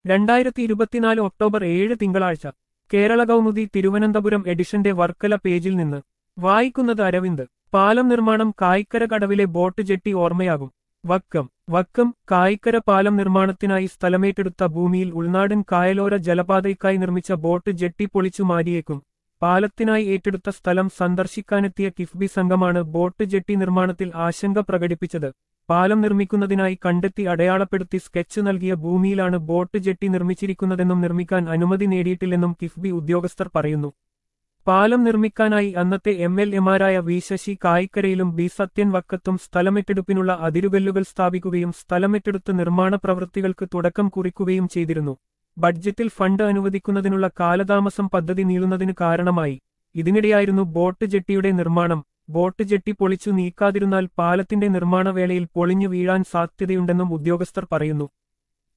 രണ്ടായിരത്തി ഇരുപത്തിനാല് ഒക്ടോബർ ഏഴ് തിങ്കളാഴ്ച കേരള കൗമുദി തിരുവനന്തപുരം എഡിഷന്റെ വർക്കല പേജിൽ നിന്ന് വായിക്കുന്നത് അരവിന്ദ് പാലം നിർമ്മാണം കായിക്കര കടവിലെ ബോട്ട് ജെട്ടി ഓർമ്മയാകും വക്കം വക്കം കായിക്കര പാലം നിർമ്മാണത്തിനായി സ്ഥലമേറ്റെടുത്ത ഭൂമിയിൽ ഉൾനാടൻ കായലോര ജലപാതയ്ക്കായി നിർമ്മിച്ച ബോട്ട് ജെട്ടി പൊളിച്ചു മാറ്റിയേക്കും പാലത്തിനായി ഏറ്റെടുത്ത സ്ഥലം സന്ദർശിക്കാനെത്തിയ കിഫ്ബി സംഘമാണ് ബോട്ട് ജെട്ടി നിർമ്മാണത്തിൽ ആശങ്ക പ്രകടിപ്പിച്ചത് പാലം നിർമ്മിക്കുന്നതിനായി കണ്ടെത്തി അടയാളപ്പെടുത്തി സ്കെച്ച് നൽകിയ ഭൂമിയിലാണ് ബോട്ട് ജെട്ടി നിർമ്മിച്ചിരിക്കുന്നതെന്നും നിർമ്മിക്കാൻ അനുമതി നേടിയിട്ടില്ലെന്നും കിഫ്ബി ഉദ്യോഗസ്ഥർ പറയുന്നു പാലം നിർമ്മിക്കാനായി അന്നത്തെ എം എൽ എമാരായ വി ശശി കായിക്കരയിലും ബി സത്യൻ വക്കത്തും സ്ഥലമെറ്റെടുപ്പിനുള്ള അതിരുകല്ലുകൾ സ്ഥാപിക്കുകയും സ്ഥലമെറ്റെടുത്ത് നിർമ്മാണ പ്രവൃത്തികൾക്ക് തുടക്കം കുറിക്കുകയും ചെയ്തിരുന്നു ബഡ്ജറ്റിൽ ഫണ്ട് അനുവദിക്കുന്നതിനുള്ള കാലതാമസം പദ്ധതി നീളുന്നതിന് കാരണമായി ഇതിനിടെയായിരുന്നു ബോട്ട് ജെട്ടിയുടെ നിർമ്മാണം ബോട്ട് ജെട്ടി പൊളിച്ചു നീക്കാതിരുന്നാൽ പാലത്തിന്റെ നിർമ്മാണ വേളയിൽ പൊളിഞ്ഞു വീഴാൻ സാധ്യതയുണ്ടെന്നും ഉദ്യോഗസ്ഥർ പറയുന്നു